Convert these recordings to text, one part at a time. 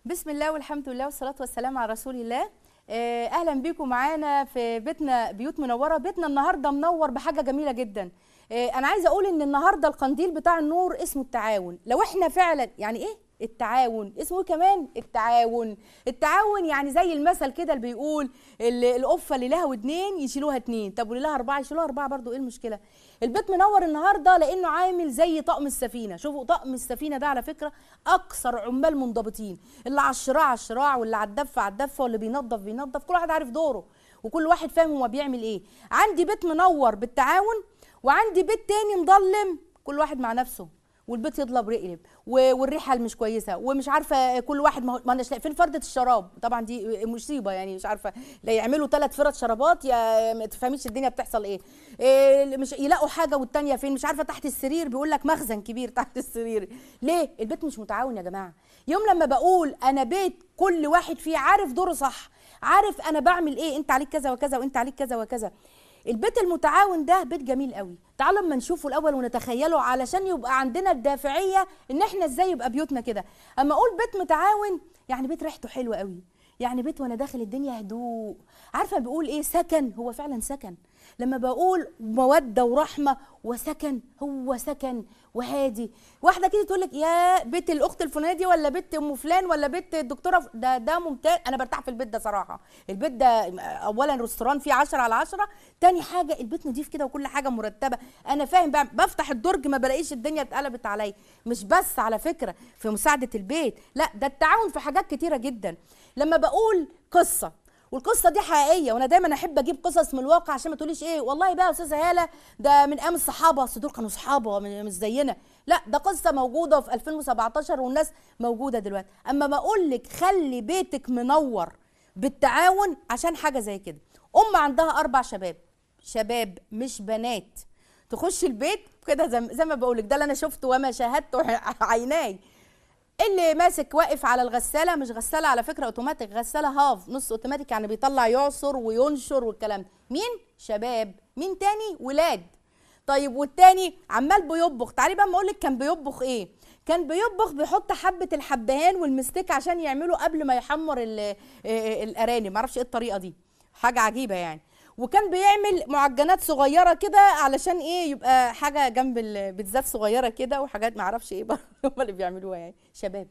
بسم الله والحمد لله والصلاة والسلام على رسول الله آه، أهلا بيكم معانا في بيتنا بيوت منورة بيتنا النهاردة منور بحاجة جميلة جدا آه، أنا عايزة أقول إن النهاردة القنديل بتاع النور اسمه التعاون لو إحنا فعلا يعني إيه التعاون اسمه إيه كمان التعاون التعاون يعني زي المثل كده اللي بيقول ال- القفة اللي لها ودنين يشيلوها اتنين طب واللي لها أربعة يشيلوها أربعة برضو إيه المشكلة البيت منور النهارده لانه عامل زي طقم السفينه شوفوا طقم السفينه ده على فكره اكثر عمال منضبطين اللي على الشراع على الشراع واللي على الدفه على الدفه واللي بينظف بينظف كل واحد عارف دوره وكل واحد فاهم هو بيعمل ايه عندي بيت منور بالتعاون وعندي بيت تاني مضلم كل واحد مع نفسه والبيت يضلب رقلب و- والريحه اللي مش كويسه ومش عارفه كل واحد ما هو- ما اناش فين فرده الشراب طبعا دي مصيبه يعني مش عارفه لا يعملوا ثلاث فرد شرابات يا ما تفهميش الدنيا بتحصل ايه, إيه مش يلاقوا حاجه والتانيه فين مش عارفه تحت السرير بيقول لك مخزن كبير تحت السرير ليه البيت مش متعاون يا جماعه يوم لما بقول انا بيت كل واحد فيه عارف دوره صح عارف انا بعمل ايه انت عليك كذا وكذا وانت عليك كذا وكذا البيت المتعاون ده بيت جميل قوي تعالوا اما نشوفه الاول ونتخيله علشان يبقى عندنا الدافعيه ان احنا ازاي يبقى بيوتنا كده اما اقول بيت متعاون يعني بيت ريحته حلوه قوي يعني بيت وانا داخل الدنيا هدوء عارفه بيقول ايه سكن هو فعلا سكن لما بقول موده ورحمه وسكن هو سكن وهادي واحده كده تقول لك يا بيت الاخت الفلانيه دي ولا بيت ام فلان ولا بيت الدكتوره ف- ده ده ممتاز انا برتاح في البيت ده صراحه البيت ده اولا ريستوران فيه 10 على 10 تاني حاجه البيت نضيف كده وكل حاجه مرتبه انا فاهم بقى بفتح الدرج ما بلاقيش الدنيا اتقلبت عليا مش بس على فكره في مساعده البيت لا ده التعاون في حاجات كتيره جدا لما بقول قصه والقصه دي حقيقيه وانا دايما احب اجيب قصص من الواقع عشان ما تقوليش ايه والله بقى يا استاذه هاله ده من ايام الصحابه اصل دول كانوا صحابه م- مش زينا لا ده قصه موجوده في 2017 والناس موجوده دلوقتي اما بقول لك خلي بيتك منور بالتعاون عشان حاجه زي كده ام عندها اربع شباب شباب مش بنات تخش البيت كده زي, زي ما بقول لك ده اللي انا شفته وما شاهدته عيناي اللي ماسك واقف على الغساله مش غساله على فكره اوتوماتيك غساله هاف نص اوتوماتيك يعني بيطلع يعصر وينشر والكلام ده مين شباب مين تاني ولاد طيب والتاني عمال بيطبخ تعالي بقى ما اقول لك كان بيطبخ ايه كان بيطبخ بيحط حبه الحبهان والمستيك عشان يعملوا قبل ما يحمر ال- آه، الارانب معرفش ايه الطريقه دي حاجه عجيبه يعني وكان بيعمل معجنات صغيره كده علشان ايه يبقى حاجه جنب البيتزات صغيره كده وحاجات معرفش ايه بقى هم اللي بيعملوها يعني شباب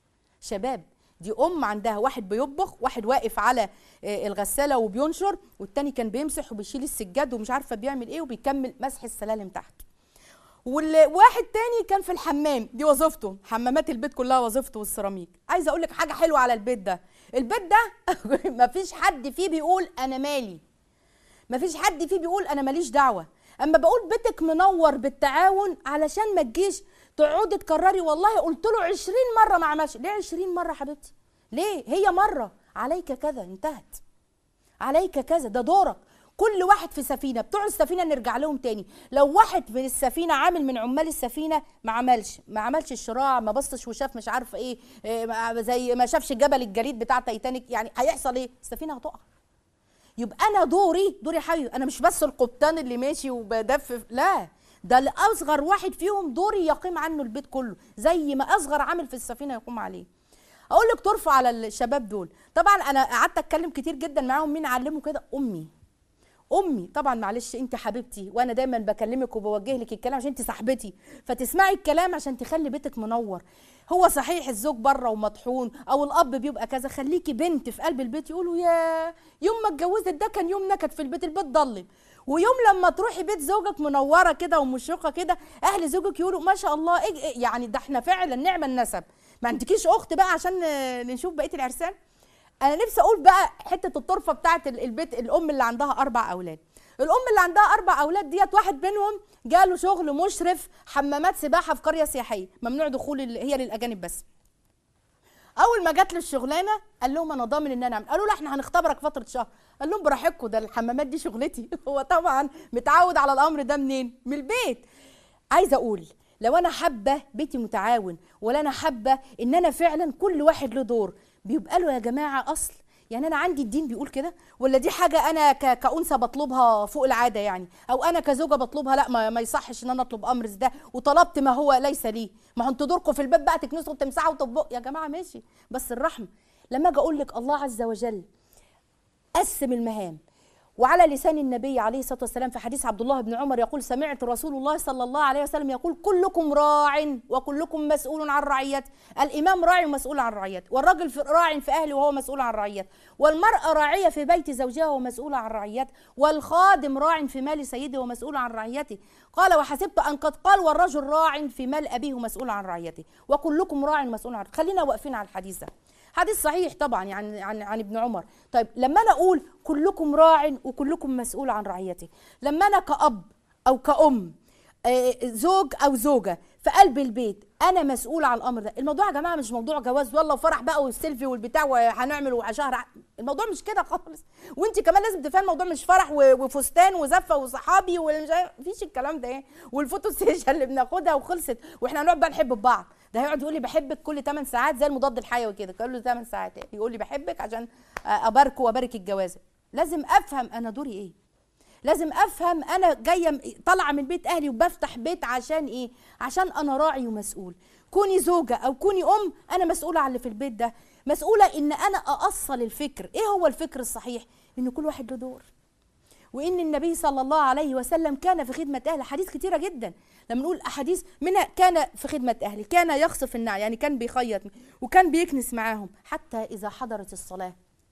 شباب دي ام عندها واحد بيطبخ واحد واقف على آه، الغساله وبينشر والتاني كان بيمسح وبيشيل السجاد ومش عارفه بيعمل ايه وبيكمل مسح السلالم تحت والواحد تاني كان في الحمام دي وظيفته حمامات البيت كلها وظيفته والسيراميك عايزه اقول لك حاجه حلوه على البيت ده البيت ده مفيش حد فيه بيقول انا مالي مفيش حد فيه بيقول انا ماليش دعوه اما بقول بيتك منور بالتعاون علشان ما تجيش تقعدي تكرري والله قلت له 20 مره ما عملش ليه 20 مره حبيبتي ليه هي مره عليك كذا انتهت عليك كذا ده دورك كل واحد في سفينه بتوع السفينه نرجع لهم تاني لو واحد من السفينه عامل من عمال السفينه ما عملش ما عملش الشراع ما بصش وشاف مش عارفه ايه, إيه ما- زي ما شافش جبل الجليد بتاع تايتانيك يعني هيحصل ايه السفينه هتقع يبقى انا دوري دوري يا حبيبي انا مش بس القبطان اللي ماشي وبدفف لا ده الاصغر واحد فيهم دوري يقيم عنه البيت كله زي ما اصغر عامل في السفينه يقوم عليه اقول لك ترفع على الشباب دول طبعا انا قعدت اتكلم كتير جدا معاهم مين علمه كده امي امي طبعا معلش انت حبيبتي وانا دايما بكلمك وبوجه لك الكلام عشان انت صاحبتي فتسمعي الكلام عشان تخلي بيتك منور هو صحيح الزوج بره ومطحون او الاب بيبقى كذا خليكي بنت في قلب البيت يقولوا يا يوم ما اتجوزت ده كان يوم نكد في البيت البيت ضلم ويوم لما تروحي بيت زوجك منوره كده ومشرقه كده اهل زوجك يقولوا ما شاء الله إيه إيه يعني ده احنا فعلا نعمه النسب ما عندكيش اخت بقى عشان آه، نشوف بقيه العرسان انا نفسي اقول بقى حته الطرفه بتاعت ال- البيت الام اللي عندها اربع اولاد الام اللي عندها اربع اولاد ديت واحد منهم جاله شغل مشرف حمامات سباحه في قريه سياحيه ممنوع دخول ال- هي للاجانب بس اول ما جات له الشغلانه قال لهم انا ضامن ان انا اعمل قالوا له احنا هنختبرك فتره شهر قال لهم براحتكم ده الحمامات دي شغلتي هو طبعا متعود على الامر ده منين من البيت عايزه اقول لو انا حابه بيتي متعاون ولا انا حابه ان انا فعلا كل واحد له دور بيبقى له يا جماعه اصل يعني انا عندي الدين بيقول كده ولا دي حاجه انا ك- كانثى بطلبها فوق العاده يعني او انا كزوجه بطلبها لا ما, ما يصحش ان انا اطلب امر زي ده وطلبت ما هو ليس لي ما هو انتوا دوركم في البيت بقى تكنسوا وتمسحوا وتطبقوا يا جماعه ماشي بس الرحمه لما اجي اقول لك الله عز وجل قسم المهام وعلى لسان النبي عليه الصلاه والسلام في حديث عبد الله بن عمر يقول سمعت رسول الله صلى الله عليه وسلم يقول كلكم راع وكلكم مسؤول عن رعيته الامام راع ومسؤول عن رعيته والرجل في- راع في اهله وهو مسؤول عن رعيته والمراه راعيه في بيت زوجها ومسؤوله عن رعيته والخادم راع في مال سيده ومسؤول عن رعيته قال وحسبت ان قد قال والرجل راع في مال ابيه ومسؤول عن رعيته وكلكم راع مسؤول عن خلينا واقفين على الحديث ده حديث صحيح طبعا يعني عن عن ابن عمر طيب لما انا اقول كلكم راع وكلكم مسؤول عن رعيته لما انا كأب او كأم آه، زوج او زوجه في قلب البيت انا مسؤول عن الامر ده الموضوع يا جماعه مش موضوع جواز والله وفرح بقى والسيلفي والبتاع وهنعمل شهر ع- الموضوع مش كده خالص وانت كمان لازم تفهم الموضوع مش فرح و- وفستان وزفه وصحابي ومش عارف- مفيش الكلام ده ايه والفوتو ستيشن اللي بناخدها وخلصت واحنا هنقعد بقى نحب بعض ده هيقعد يقول لي بحبك كل 8 ساعات زي المضاد الحيوي كده كل له 8 ساعات يقول لي بحبك عشان اباركه وابارك الجوازه لازم افهم انا دوري ايه لازم افهم انا جايه م- طالعه من بيت اهلي وبفتح بيت عشان ايه عشان انا راعي ومسؤول كوني زوجه او كوني ام انا مسؤوله على اللي في البيت ده مسؤوله ان انا ااصل الفكر ايه هو الفكر الصحيح ان كل واحد له دور وان النبي صلى الله عليه وسلم كان في خدمه اهله حديث كتيره جدا لما نقول احاديث منها كان في خدمه اهله كان يخصف النعل يعني كان بيخيط وكان بيكنس معاهم حتى اذا حضرت الصلاه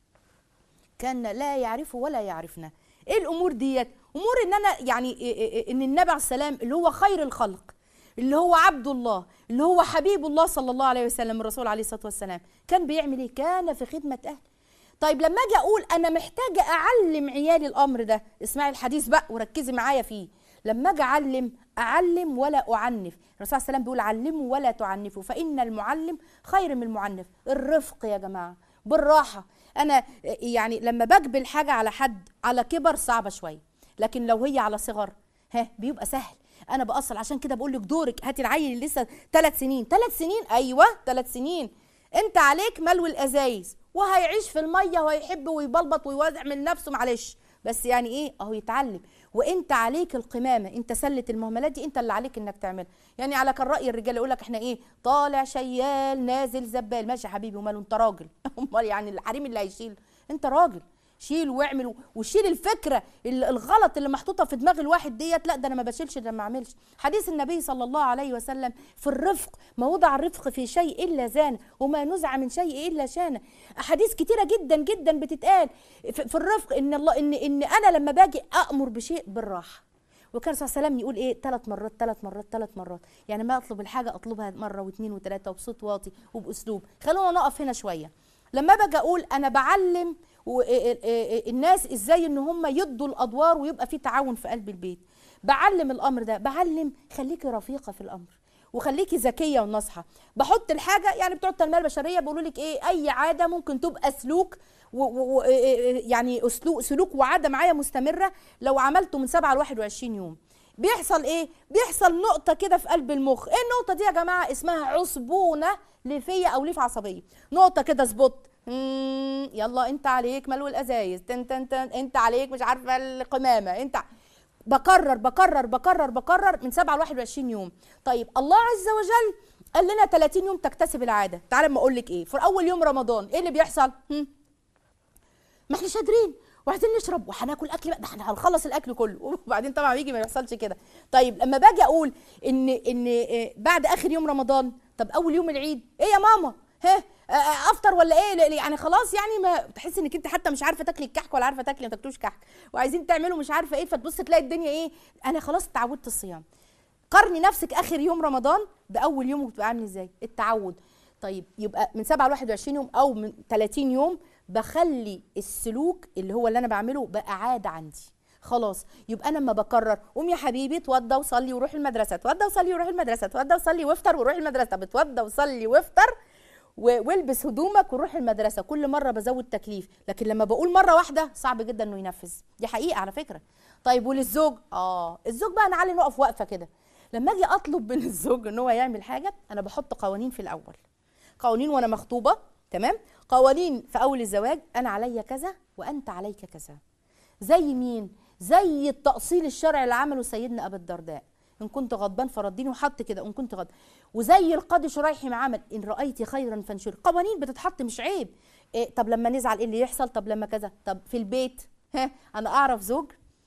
كان لا يعرفه ولا يعرفنا ايه الامور ديت امور ان انا يعني إيه- إيه- ان النبي عليه السلام اللي هو خير الخلق اللي هو عبد الله اللي هو حبيب الله صلى الله عليه وسلم الرسول عليه الصلاه والسلام كان بيعمل ايه كان في خدمه اهله طيب لما اجي اقول انا محتاجه اعلم عيالي الامر ده اسمعي الحديث بقى وركزي معايا فيه لما اجي اعلم اعلم ولا اعنف الرسول عليه السلام بيقول علموا ولا تعنفوا فان المعلم خير من المعنف الرفق يا جماعه بالراحه انا يعني لما بجبل حاجه على حد على كبر صعبه شويه لكن لو هي على صغر ها بيبقى سهل انا باصل عشان كده بقول لك دورك هاتي العيل اللي لسه ثلاث سنين ثلاث سنين ايوه ثلاث سنين انت عليك ملو الازايز وهيعيش في الميه وهيحب ويبلبط ويوزع من نفسه معلش بس يعني ايه اهو يتعلم وانت عليك القمامه انت سله المهملات دي انت اللي عليك انك تعمل يعني على كان راي الرجال يقول لك احنا ايه طالع شيال نازل زبال ماشي يا حبيبي وماله انت راجل امال يعني الحريم اللي هيشيل انت راجل شيل واعمل و- وشيل الفكره ال- الغلط اللي محطوطه في دماغ الواحد ديت لا ده انا ما بشيلش ده ما اعملش حديث النبي صلى الله عليه وسلم في الرفق ما وضع الرفق في شيء الا زان وما نزع من شيء الا شانه احاديث كتيره جدا جدا بتتقال في في الرفق ان الله ان ان انا لما باجي امر بشيء بالراحه وكان صلى الله عليه وسلم يقول ايه ثلاث مرات ثلاث مرات ثلاث مرات يعني ما اطلب الحاجه اطلبها مره واثنين وثلاثه وبصوت واطي وباسلوب خلونا نقف هنا شويه لما باجي اقول انا بعلم و- إيه- إيه- إيه- الناس ازاي ان هم يدوا الادوار ويبقى في تعاون في قلب البيت بعلم الامر ده بعلم خليكي رفيقه في الامر وخليكي ذكيه وناصحه بحط الحاجه يعني بتوع التنميه البشريه بيقولوا لك ايه اي عاده ممكن تبقى سلوك و و و يعني اسلوب سلوك وعاده معايا مستمره لو عملته من 7 ل 21 يوم بيحصل ايه بيحصل نقطه كده في قلب المخ ايه النقطه دي يا جماعه اسمها عصبونه ليفيه او ليف عصبيه نقطه كده سبوت مم، يلا انت عليك ملو الازايز تن تن تن انت عليك مش عارفه القمامه انت بكرر بكرر بكرر بكرر من 7 ل 21 يوم طيب الله عز وجل قال لنا 30 يوم تكتسب العاده تعالى اما اقول لك ايه في اول يوم رمضان ايه اللي بيحصل هم؟ ما احناش قادرين وعايزين نشرب وهناكل اكل بقى ده احنا هنخلص الاكل كله وبعدين طبعا بيجي ما يحصلش كده طيب لما باجي اقول ان ان إيه بعد اخر يوم رمضان طب اول يوم العيد ايه يا ماما ها آه، آه، افطر ولا ايه لا- يعني خلاص يعني ما تحس انك انت حتى مش عارفه تاكلي الكحك ولا عارفه تاكلي ما تاكلوش كحك وعايزين تعملوا مش عارفه ايه فتبص تلاقي الدنيا ايه انا خلاص اتعودت الصيام قارني نفسك اخر يوم رمضان باول يوم وبتبقى عامل ازاي التعود طيب يبقى من 7 ل 21 يوم او من 30 يوم بخلي السلوك اللي هو اللي انا بعمله بقى عاده عندي خلاص يبقى انا لما بكرر قوم يا حبيبي اتوضى وصلي وروح المدرسه اتوضى وصلي وروح المدرسه اتوضى وصلي وافطر وروح المدرسه طب اتوضى وصلي وافطر و- والبس هدومك وروح المدرسه كل مره بزود تكليف لكن لما بقول مره واحده صعب جدا انه ينفذ دي حقيقه على فكره طيب وللزوج اه الزوج بقى انا علي نقف وقفه كده لما اجي اطلب من الزوج ان هو يعمل حاجه انا بحط قوانين في الاول قوانين وانا مخطوبه تمام قوانين في اول الزواج انا عليا كذا وانت عليك كذا زي مين زي التأصيل الشرعي اللي عمله سيدنا ابو الدرداء ان كنت غضبان فرديني وحط كده ان كنت غضبان وزي القاضي شريحي ما عمل ان رايت خيرا فانشر قوانين بتتحط مش عيب إيه طب لما نزعل ايه اللي يحصل طب لما كذا طب في البيت ها انا اعرف زوج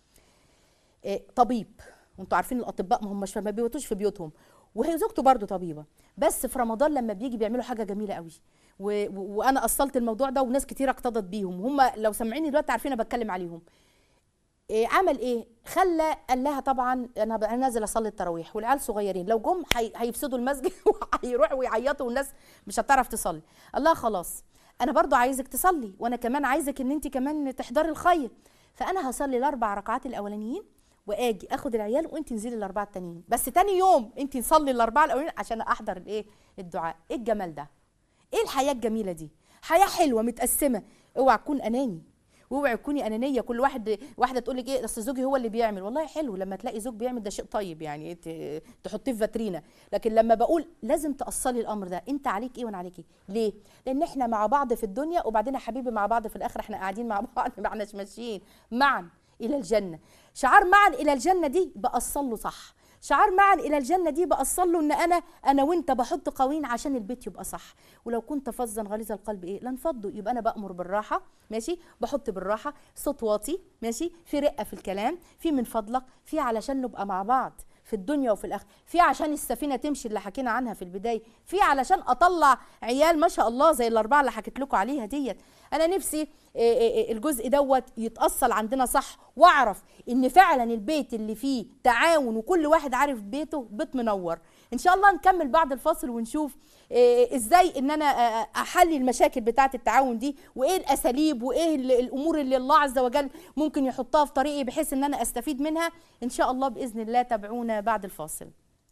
إيه طبيب وانتوا عارفين الاطباء ما همش ما بيموتوش في بيوتهم وهي زوجته برضه طبيبه بس في رمضان لما بيجي بيعملوا حاجه جميله قوي و... و... وانا اصلت الموضوع ده وناس كتير اقتضت بيهم هم لو سامعيني دلوقتي عارفين انا بتكلم عليهم إيه عمل ايه خلى قال لها طبعا انا بقى نازل اصلي التراويح والعيال صغيرين لو جم هي... هيفسدوا المسجد وهيروحوا ويعيطوا والناس مش هتعرف تصلي قال لها خلاص انا برضو عايزك تصلي وانا كمان عايزك ان انت كمان تحضري الخير فانا هصلي الاربع ركعات الاولانيين واجي اخد العيال وانت انزلي الاربعه التانيين بس تاني يوم انت نصلي الاربعه الاولانيين عشان احضر الايه الدعاء ايه الجمال ده ايه الحياه الجميله دي حياه حلوه متقسمه اوعى تكون اناني واوعي تكوني انانيه كل واحد واحده تقول لك ايه اصل زوجي هو اللي بيعمل والله حلو لما تلاقي زوج بيعمل ده شيء طيب يعني تحطيه في فاترينا لكن لما بقول لازم تاصلي الامر ده انت عليك ايه وانا عليك ايه ليه لان احنا مع بعض في الدنيا وبعدين يا حبيبي مع بعض في الاخره احنا قاعدين مع بعض ما احناش ماشيين معا الى الجنه شعار معا الى الجنه دي باصل له صح شعار معا الى الجنه دي باصل له ان انا انا وانت بحط قوانين عشان البيت يبقى صح ولو كنت فظا غليظ القلب ايه لانفضوا يبقى انا بامر بالراحه ماشي بحط بالراحه صوت واطي ماشي في رقه في الكلام في من فضلك في علشان نبقى مع بعض في الدنيا وفي الاخره في عشان السفينه تمشي اللي حكينا عنها في البدايه في علشان اطلع عيال ما شاء الله زي الاربعه اللي حكيت لكم عليها ديت انا نفسي الجزء دوت يتاصل عندنا صح واعرف ان فعلا البيت اللي فيه تعاون وكل واحد عارف بيته بيت منور ان شاء الله نكمل بعد الفاصل ونشوف ازاي ان انا احل المشاكل بتاعه التعاون دي وايه الاساليب وايه الامور اللي الله عز وجل ممكن يحطها في طريقي بحيث ان انا استفيد منها ان شاء الله باذن الله تابعونا بعد الفاصل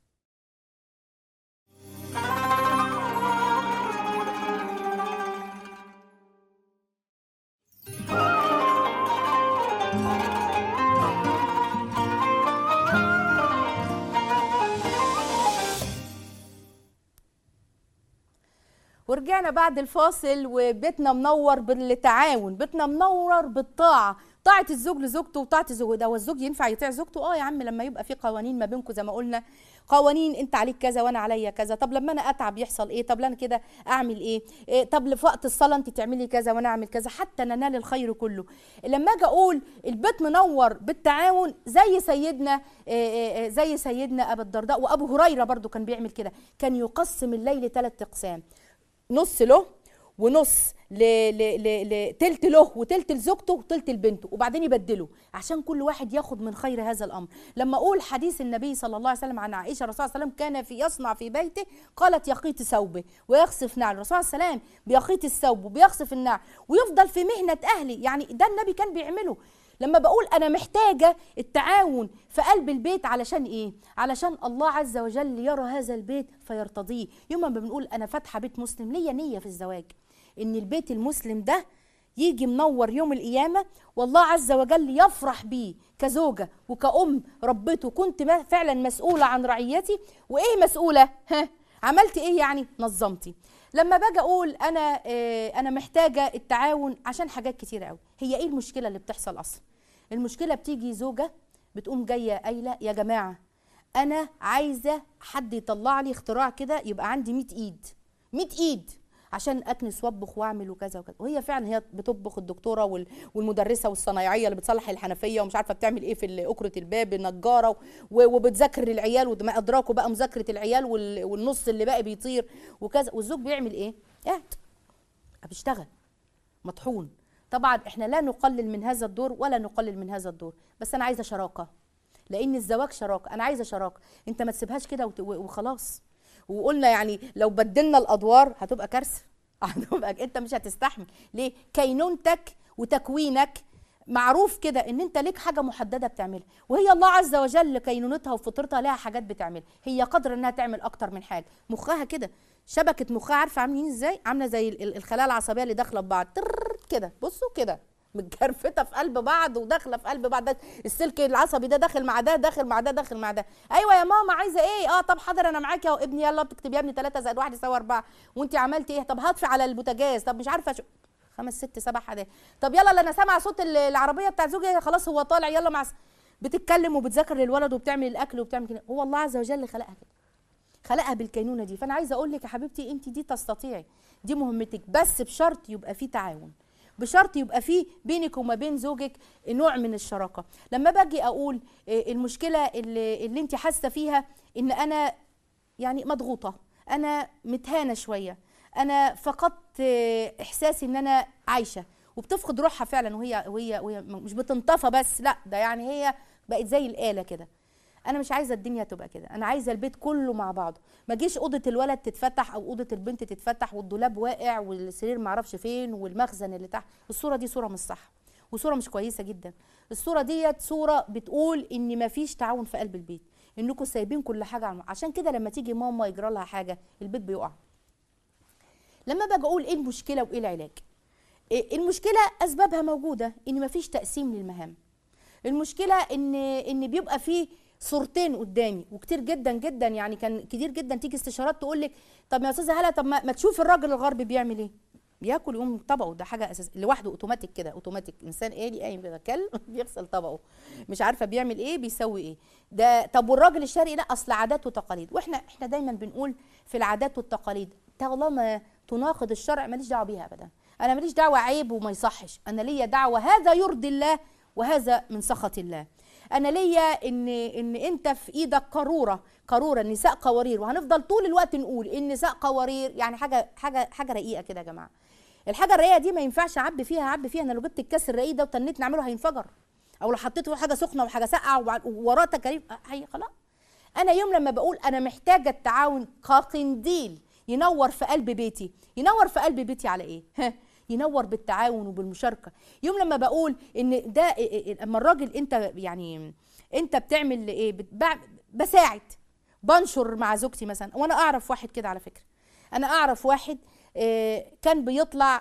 ورجعنا بعد الفاصل وبيتنا منور بالتعاون بيتنا منور بالطاعه طاعه الزوج لزوجته وطاعه الزوج ده والزوج ينفع يطيع زوجته اه يا عم لما يبقى في قوانين ما بينكم زي ما قلنا قوانين انت عليك كذا وانا عليا كذا طب لما انا اتعب يحصل ايه طب انا كده اعمل ايه, إيه طب في وقت الصلاه انت تعملي كذا وانا اعمل كذا حتى ننال الخير كله لما اجي اقول البيت منور بالتعاون زي سيدنا إيه إيه زي سيدنا ابو الدرداء وابو هريره برضو كان بيعمل كده كان يقسم الليل ثلاث اقسام نص له ونص ل ل ل لتلت له وتلت لزوجته وتلت لبنته وبعدين يبدله عشان كل واحد ياخد من خير هذا الامر لما اقول حديث النبي صلى الله عليه وسلم عن عائشه الرسول صلى الله عليه وسلم كان في يصنع في بيته قالت يقيت ثوبه ويخسف نعل الرسول صلى الله عليه وسلم بيقيت الثوب وبيخسف النعل ويفضل في مهنه اهلي يعني ده النبي كان بيعمله لما بقول انا محتاجه التعاون في قلب البيت علشان ايه علشان الله عز وجل يرى هذا البيت فيرتضيه يوم ما بنقول انا فاتحه بيت مسلم ليا نيه في الزواج ان البيت المسلم ده يجي منور يوم القيامه والله عز وجل يفرح بيه كزوجه وكأم ربته كنت فعلا مسؤوله عن رعيتي وايه مسؤوله ها عملت ايه يعني نظمتي لما باجي اقول انا إيه انا محتاجه التعاون عشان حاجات كتيره قوي هي ايه المشكله اللي بتحصل اصلا المشكله بتيجي زوجه بتقوم جايه قايله يا جماعه انا عايزه حد يطلع لي اختراع كده يبقى عندي 100 ايد 100 ايد عشان اكنس واطبخ واعمل وكذا وكذا وهي فعلا هي بتطبخ الدكتوره والمدرسه والصنايعيه اللي بتصلح الحنفيه ومش عارفه بتعمل ايه في اكره الباب النجاره وبتذاكر العيال وما ادراكوا بقى مذاكره العيال والنص اللي باقي بيطير وكذا والزوج بيعمل ايه؟ قاعد بيشتغل مطحون طبعا احنا لا نقلل من هذا الدور ولا نقلل من هذا الدور بس انا عايزه شراكه لان الزواج شراكه انا عايزه شراكه انت ما تسيبهاش كده وخلاص وقلنا يعني لو بدلنا الادوار هتبقى كارثه هتبقى انت مش هتستحمل ليه كينونتك وتكوينك معروف كده ان انت ليك حاجه محدده بتعملها وهي الله عز وجل كينونتها وفطرتها لها حاجات بتعملها هي قادره انها تعمل اكتر من حاجه مخها كده شبكه مخها عارفه عاملين ازاي عامله زي الخلايا العصبيه اللي داخله ببعض كده بصوا كده متكرفته في قلب بعض وداخله في قلب بعض ده السلك العصبي ده داخل مع ده داخل مع ده داخل مع ده ايوه يا ماما عايزه ايه اه طب حاضر انا معاكي اهو ابني يلا بتكتب يا ابني 3 زائد 1 يساوي 4 وانت عملتي ايه طب هطفي على البوتاجاز طب مش عارفه شو خمس ست سبع حاجات طب يلا انا سامعه صوت العربيه بتاع زوجي خلاص هو طالع يلا مع بتتكلم وبتذاكر للولد وبتعمل الاكل وبتعمل كده هو الله عز وجل خلقها كده خلقها بالكينونه دي فانا عايزه اقول لك يا حبيبتي انت دي تستطيعي دي مهمتك بس بشرط يبقى في تعاون بشرط يبقى في بينك وما بين زوجك نوع من الشراكه لما باجي اقول المشكله اللي, اللي انت حاسه فيها ان انا يعني مضغوطه انا متهانه شويه انا فقدت احساسي ان انا عايشه وبتفقد روحها فعلا وهي وهي وهي مش بتنطفى بس لا ده يعني هي بقت زي الاله كده انا مش عايزه الدنيا تبقى كده انا عايزه البيت كله مع بعضه ما جيش اوضه الولد تتفتح او اوضه البنت تتفتح والدولاب واقع والسرير ما اعرفش فين والمخزن اللي تحت الصوره دي صوره مش صح وصوره مش كويسه جدا الصوره ديت صوره بتقول ان ما فيش تعاون في قلب البيت انكم سايبين كل حاجه عم. عشان كده لما تيجي ماما يجرى لها حاجه البيت بيقع لما باجي اقول ايه المشكله وايه العلاج إيه المشكله اسبابها موجوده ان ما فيش تقسيم للمهام المشكله ان ان بيبقى فيه صورتين قدامي وكتير جدا جدا يعني كان كتير جدا تيجي استشارات تقول لك طب يا استاذه هلا طب ما, ما تشوف الراجل الغربي بيعمل ايه بياكل يقوم طبقه ده حاجه اساس لوحده اوتوماتيك كده اوتوماتيك انسان آلي قايم كده كل بيغسل طبقه مش عارفه بيعمل ايه بيسوي ايه ده طب والراجل الشرقي لا اصل عادات وتقاليد واحنا احنا دايما بنقول في العادات والتقاليد طالما تناقض الشرع ماليش دعوه بيها ابدا انا ماليش دعوه عيب وما يصحش انا ليا دعوه هذا يرضي الله وهذا من سخط الله انا ليا ان ان انت في ايدك قاروره قاروره نساء قوارير وهنفضل طول الوقت نقول النساء قوارير يعني حاجه حاجه حاجه رقيقه كده يا جماعه الحاجه الرقيقه دي ما ينفعش اعبي فيها اعبي فيها انا لو جبت الكاس الرقيق ده وتنيت نعمله هينفجر او لو حطيت فيه حاجه سخنه وحاجه ساقعه ووراه تكاليف هي خلاص انا يوم لما بقول انا محتاجه التعاون كقنديل ينور في قلب بيتي ينور في قلب بيتي على ايه ينور بالتعاون وبالمشاركه يوم لما بقول ان ده اما الراجل انت يعني انت بتعمل ايه بساعد بنشر مع زوجتي مثلا وانا اعرف واحد كده على فكره انا اعرف واحد كان بيطلع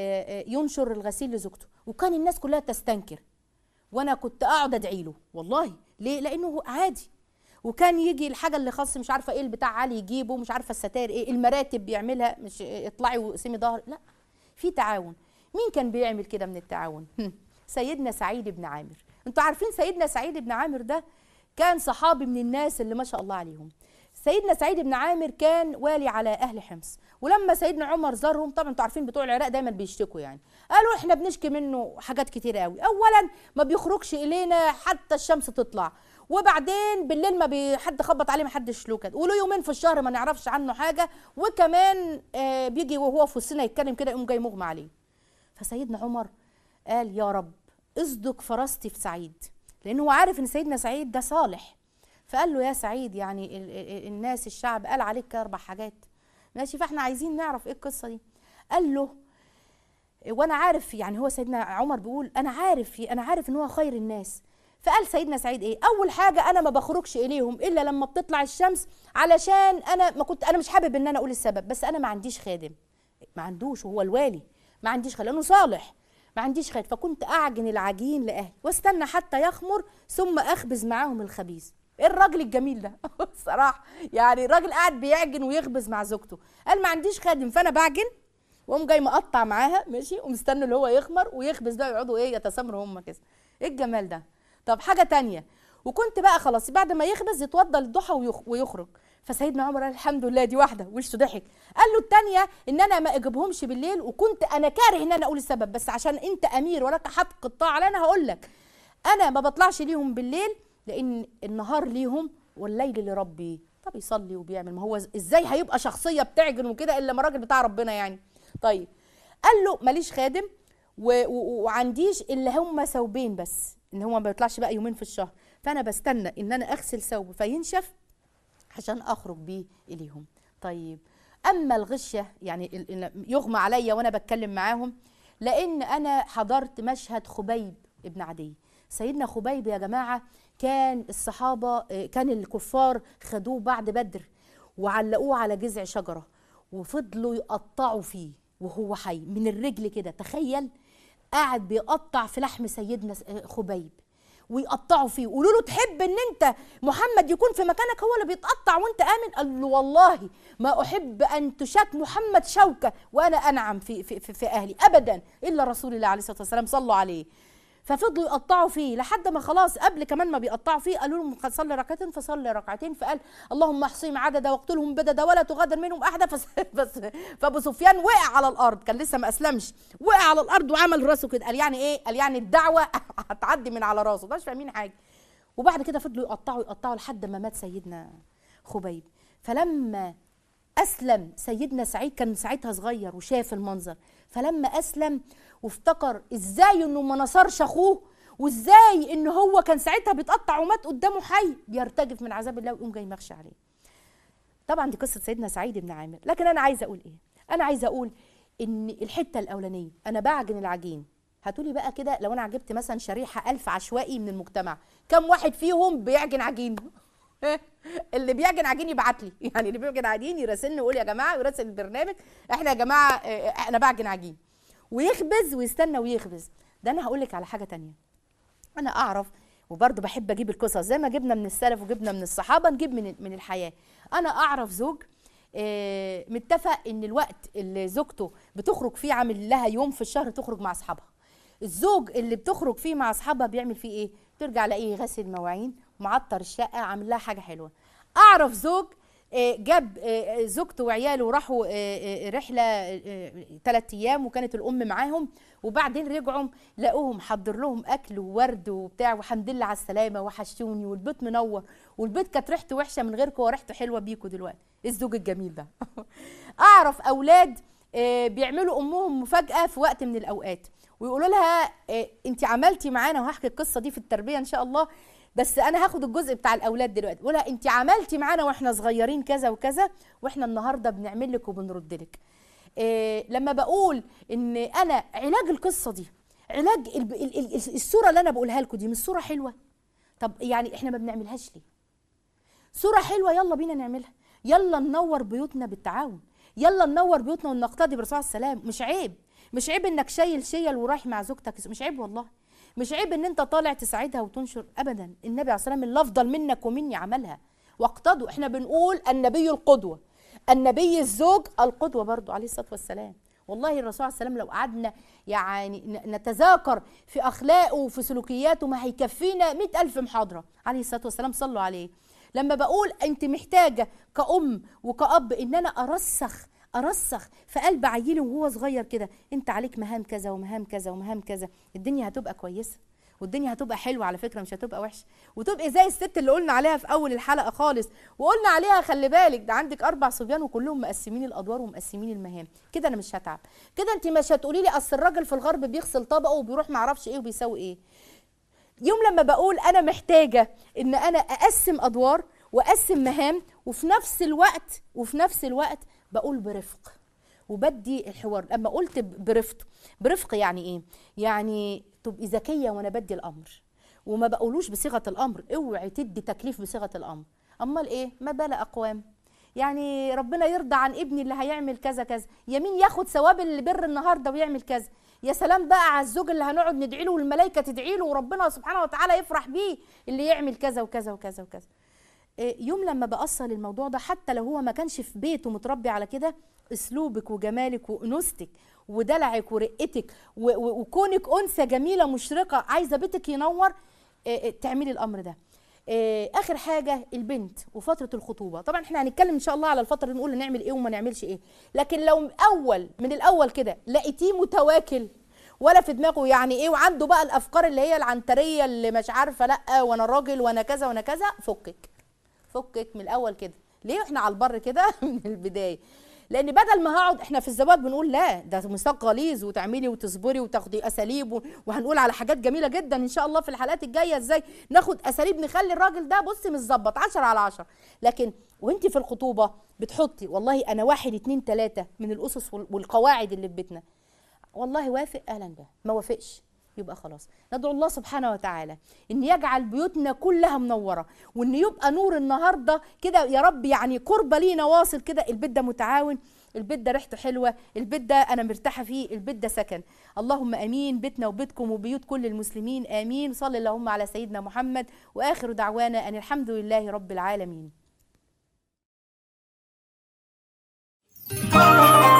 ينشر الغسيل لزوجته وكان الناس كلها تستنكر وانا كنت اقعد ادعي له والله ليه لانه عادي وكان يجي الحاجه اللي خاص مش عارفه ايه البتاع علي يجيبه مش عارفه الستاير ايه المراتب بيعملها مش اطلعي وقسمي ظهر لا في تعاون مين كان بيعمل كده من التعاون سيدنا سعيد بن عامر انتوا عارفين سيدنا سعيد بن عامر ده كان صحابي من الناس اللي ما شاء الله عليهم سيدنا سعيد بن عامر كان والي على اهل حمص ولما سيدنا عمر زارهم طبعا انتوا عارفين بتوع العراق دايما بيشتكوا يعني قالوا احنا بنشكي منه حاجات كتير قوي اولا ما بيخرجش الينا حتى الشمس تطلع وبعدين بالليل ما حد خبط عليه ما حدش له كده وله يومين في الشهر ما نعرفش عنه حاجه وكمان آه بيجي وهو في وسطنا يتكلم كده يقوم جاي مغمى عليه فسيدنا عمر قال يا رب اصدق فراستي في سعيد لانه هو عارف ان سيدنا سعيد ده صالح فقال له يا سعيد يعني ال ال الناس الشعب قال عليك اربع حاجات ماشي فاحنا عايزين نعرف ايه القصه دي قال له وانا عارف يعني هو سيدنا عمر بيقول انا عارف انا عارف ان هو خير الناس فقال سيدنا سعيد ايه اول حاجه انا ما بخرجش اليهم الا لما بتطلع الشمس علشان انا ما كنت انا مش حابب ان انا اقول السبب بس انا ما عنديش خادم ما عندوش وهو الوالي ما عنديش خادم لانه صالح ما عنديش خادم فكنت اعجن العجين لاهلي واستنى حتى يخمر ثم اخبز معاهم الخبيز ايه الراجل الجميل ده الصراحه يعني الراجل قاعد بيعجن ويخبز مع زوجته قال ما عنديش خادم فانا بعجن وقوم جاي مقطع معاها ماشي ومستني اللي هو يخمر ويخبز بقى يقعدوا ايه يتسامروا هم كده ايه الجمال ده طب حاجه تانية وكنت بقى خلاص بعد ما يخبز يتوضى للضحى ويخرج فسيدنا عمر قال الحمد لله دي واحده وشه ضحك قال له الثانيه ان انا ما اجيبهمش بالليل وكنت انا كاره ان انا اقول السبب بس عشان انت امير ولك حق الطاعه على انا هقول لك انا ما بطلعش ليهم بالليل لان النهار ليهم والليل لربي طب يصلي وبيعمل ما هو ازاي هيبقى شخصيه بتعجن وكده الا ما راجل بتاع ربنا يعني طيب قال له ماليش خادم وعنديش الا هم ثوبين بس ان هو ما بيطلعش بقى يومين في الشهر فانا بستنى ان انا اغسل ثوب فينشف عشان اخرج بيه اليهم طيب اما الغشه يعني يغمى عليا وانا بتكلم معاهم لان انا حضرت مشهد خبيب ابن عدي سيدنا خبيب يا جماعه كان الصحابه كان الكفار خدوه بعد بدر وعلقوه على جذع شجره وفضلوا يقطعوا فيه وهو حي من الرجل كده تخيل قاعد بيقطع في لحم سيدنا س- آه، خبيب ويقطعوا فيه ويقولوا له تحب ان انت محمد يكون في مكانك هو اللي بيتقطع وانت امن قال له والله ما احب ان تشاك محمد شوكه وانا انعم في في في, في اهلي ابدا الا رسول الله عليه الصلاه والسلام صلوا عليه ففضلوا يقطعوا فيه لحد ما خلاص قبل كمان ما بيقطعوا فيه قالوا لهم قد صلي ركعتين فصلي ركعتين فقال اللهم احصيهم عددا واقتلهم بددا ولا تغادر منهم احدا فس بس فابو سفيان وقع على الارض كان لسه ما اسلمش وقع على الارض وعمل راسه كده قال يعني ايه قال يعني الدعوه هتعدي من على راسه مش فاهمين حاجه وبعد كده فضلوا يقطعوا يقطعوا لحد ما مات سيدنا خبيب فلما اسلم سيدنا سعيد كان ساعتها صغير وشاف المنظر فلما اسلم وافتكر ازاي انه ما نصرش اخوه وازاي ان هو كان ساعتها بيتقطع ومات قدامه حي بيرتجف من عذاب الله ويقوم جاي مغشى عليه طبعا دي قصه سيدنا سعيد بن عامر لكن انا عايزه اقول ايه انا عايزه اقول ان الحته الاولانيه انا بعجن العجين هتقولي بقى كده لو انا عجبت مثلا شريحه ألف عشوائي من المجتمع كم واحد فيهم بيعجن عجين اللي بيعجن عجين يبعت لي يعني اللي بيعجن عجين يراسلني ويقول يا جماعه يراسل البرنامج احنا يا جماعه اه، انا بعجن عجين ويخبز ويستنى ويخبز ده انا هقول لك على حاجه تانية انا اعرف وبرضه بحب اجيب القصص زي ما جبنا من السلف وجبنا من الصحابه نجيب من من الحياه انا اعرف زوج آه، متفق ان الوقت اللي زوجته بتخرج فيه عامل لها يوم في الشهر تخرج مع اصحابها الزوج اللي بتخرج فيه مع اصحابها بيعمل فيه ايه ترجع الاقيه غاسل مواعين معطر الشقه عامل لها حاجه حلوه اعرف زوج آه، جاب آه، زوجته وعياله وراحوا آه، آه، رحله ثلاث ايام وكانت الام معاهم وبعدين رجعوا لقوهم حضر لهم اكل وورد وبتاع وحمد لله على السلامه وحشتوني والبيت منور والبيت كانت ريحته وحشه من غيركم وريحته حلوه بيكوا دلوقتي إيه الزوج الجميل ده اعرف اولاد آه، بيعملوا امهم مفاجاه في وقت من الاوقات ويقولوا لها انت عملتي معانا وهحكي القصه دي في التربيه ان شاء الله بس انا هاخد الجزء بتاع الاولاد دلوقتي بقولها انت عملتي معانا واحنا صغيرين كذا وكذا واحنا النهارده بنعمل لك وبنرد لك إيه لما بقول ان انا علاج القصه دي علاج ال- ال- ال- الصوره اللي انا بقولها لكم دي مش صوره حلوه طب يعني احنا ما بنعملهاش ليه صورة حلوة يلا بينا نعملها يلا ننور بيوتنا بالتعاون يلا ننور بيوتنا ونقتدي بالرسول عليه السلام مش عيب مش عيب انك شايل شيل ورايح مع زوجتك مش عيب والله مش عيب ان انت طالع تساعدها وتنشر ابدا النبي عليه الصلاه والسلام اللي افضل منك ومني عملها واقتدوا احنا بنقول النبي القدوه النبي الزوج القدوه برضو عليه الصلاه والسلام والله الرسول عليه السلام لو قعدنا يعني ن- نتذاكر في اخلاقه وفي سلوكياته ما هيكفينا مئة ألف محاضره عليه الصلاه والسلام صلوا عليه لما بقول انت محتاجه كأم وكأب ان انا ارسخ ارسخ في قلب عيلي وهو صغير كده انت عليك مهام كذا ومهام كذا ومهام كذا الدنيا هتبقى كويسه والدنيا هتبقى حلوه على فكره مش هتبقى وحشه وتبقي زي الست اللي قلنا عليها في اول الحلقه خالص وقلنا عليها خلي بالك ده عندك اربع صبيان وكلهم مقسمين الادوار ومقسمين المهام كده انا مش هتعب كده انت مش هتقولي لي اصل الراجل في الغرب بيغسل طبقه وبيروح معرفش ايه وبيسوي ايه يوم لما بقول انا محتاجه ان انا اقسم ادوار واقسم مهام وفي نفس الوقت وفي نفس الوقت بقول برفق وبدي الحوار لما قلت ب- برفق برفق يعني ايه يعني تبقي ذكيه وانا بدي الامر وما بقولوش بصيغه الامر اوعي تدي تكليف بصيغه الامر امال ايه ما بال اقوام يعني ربنا يرضى عن ابني اللي هيعمل كذا كذا يمين ياخد ثواب اللي بر النهارده ويعمل كذا يا سلام بقى على الزوج اللي هنقعد ندعي له والملائكه تدعي له وربنا سبحانه وتعالى يفرح بيه اللي يعمل كذا وكذا وكذا وكذا إيه، يوم لما بأصل الموضوع ده حتى لو هو ما كانش في بيته متربي على كده اسلوبك وجمالك وانوثتك ودلعك ورقتك و- و- وكونك انثى جميله مشرقه عايزه بيتك ينور إيه، إيه، تعملي الامر ده إيه، اخر حاجه البنت وفتره الخطوبه طبعا احنا هنتكلم ان شاء الله على الفتره اللي نقول نعمل ايه وما نعملش ايه لكن لو اول من الاول كده لقيتيه متواكل ولا في دماغه يعني ايه وعنده بقى الافكار اللي هي العنتريه اللي مش عارفه لا وانا راجل وانا كذا وانا كذا فكك فكك من الاول كده ليه احنا على البر كده من البدايه لان بدل ما هقعد احنا في الزواج بنقول لا ده ميثاق غليظ وتعملي وتصبري وتاخدي اساليب و- وهنقول على حاجات جميله جدا ان شاء الله في الحلقات الجايه ازاي ناخد اساليب نخلي الراجل ده بصي متظبط 10 على 10 لكن وانت في الخطوبه بتحطي والله انا واحد اتنين تلاته من الاسس وال- والقواعد اللي في بيتنا والله وافق اهلا به ما وافقش يبقى خلاص ندعو الله سبحانه وتعالى ان يجعل بيوتنا كلها منوره وان يبقى نور النهارده كده يا رب يعني قربه لينا واصل كده البيت ده متعاون البيت ده ريحته حلوه البيت ده انا مرتاحه فيه البيت ده سكن اللهم امين بيتنا وبيتكم وبيوت كل المسلمين امين صل اللهم على سيدنا محمد واخر دعوانا ان الحمد لله رب العالمين